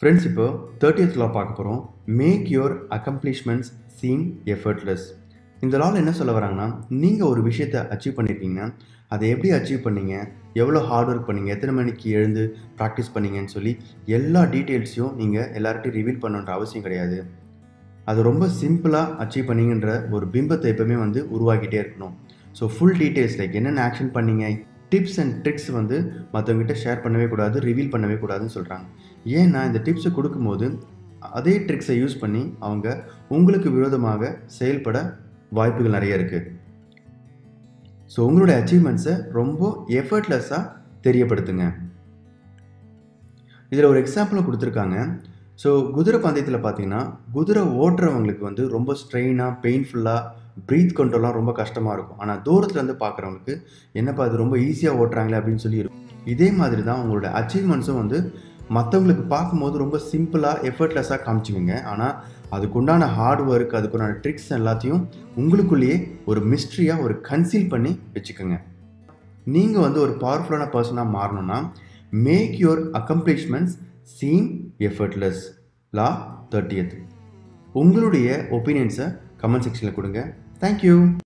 friends இப்போ thirtieth law பார்க்க போகிறோம் make your accomplishments seem effortless இந்த லாவில் என்ன சொல்ல வராங்கன்னா நீங்கள் ஒரு விஷயத்தை அச்சீவ் பண்ணியிருக்கீங்கன்னா அதை எப்படி அச்சீவ் பண்ணீங்க எவ்வளோ ஹார்ட் ஒர்க் பண்ணீங்க எத்தனை மணிக்கு எழுந்து ப்ராக்டிஸ் பண்ணீங்கன்னு சொல்லி எல்லா டீட்டெயில்ஸையும் நீங்கள் எல்லார்ட்டையும் ரிவீல் பண்ணணுன்ற அவசியம் கிடையாது அது ரொம்ப சிம்பிளாக அச்சீவ் பண்ணீங்கன்ற ஒரு பிம்பத்தை எப்பவுமே வந்து உருவாக்கிட்டே இருக்கணும் ஸோ ஃபுல் டீட்டெயில்ஸ் லைக் என்னென்ன ஆக்ஷன் பண்ணீங்க டிப்ஸ் அண்ட் ட்ரிக்ஸ் வந்து மற்றவங்ககிட்ட ஷேர் பண்ணவே கூடாது ரிவீல் பண்ணவே கூடாதுன்னு சொல்கிறாங்க ஏன்னா இந்த டிப்ஸை கொடுக்கும்போது அதே ட்ரிக்ஸை யூஸ் பண்ணி அவங்க உங்களுக்கு விரோதமாக செயல்பட வாய்ப்புகள் நிறைய இருக்குது ஸோ உங்களுடைய அச்சீவ்மெண்ட்ஸை ரொம்ப எஃபர்ட்லெஸ்ஸாக தெரியப்படுத்துங்க இதில் ஒரு எக்ஸாம்பிள் கொடுத்துருக்காங்க ஸோ குதிரை பந்தயத்தில் பார்த்தீங்கன்னா குதிரை ஓட்டுறவங்களுக்கு வந்து ரொம்ப ஸ்ட்ரெயினாக பெயின்ஃபுல்லாக ப்ரீத் கண்ட்ரோல்லாம் ரொம்ப கஷ்டமாக இருக்கும் ஆனால் தூரத்துலேருந்து பார்க்குறவங்களுக்கு என்னப்பா அது ரொம்ப ஈஸியாக ஓட்டுறாங்களே அப்படின்னு சொல்லி இருக்கும் இதே மாதிரி தான் உங்களோட அச்சீவ்மெண்ட்ஸும் வந்து மற்றவங்களுக்கு பார்க்கும்போது ரொம்ப சிம்பிளாக எஃபர்ட்லெஸ்ஸாக காமிச்சுக்குங்க ஆனால் அதுக்குண்டான ஹார்ட் ஒர்க் அதுக்குண்டான ட்ரிக்ஸ் எல்லாத்தையும் உங்களுக்குள்ளேயே ஒரு மிஸ்ட்ரியாக ஒரு கன்சீல் பண்ணி வச்சுக்கோங்க நீங்கள் வந்து ஒரு பவர்ஃபுல்லான பர்சனாக மாறணும்னா make your accomplishments seem effortless law thirtieth உங்களுடைய ஒப்பீனியன்ஸை கமெண்ட் செக்ஷனில் கொடுங்க தேங்க்யூ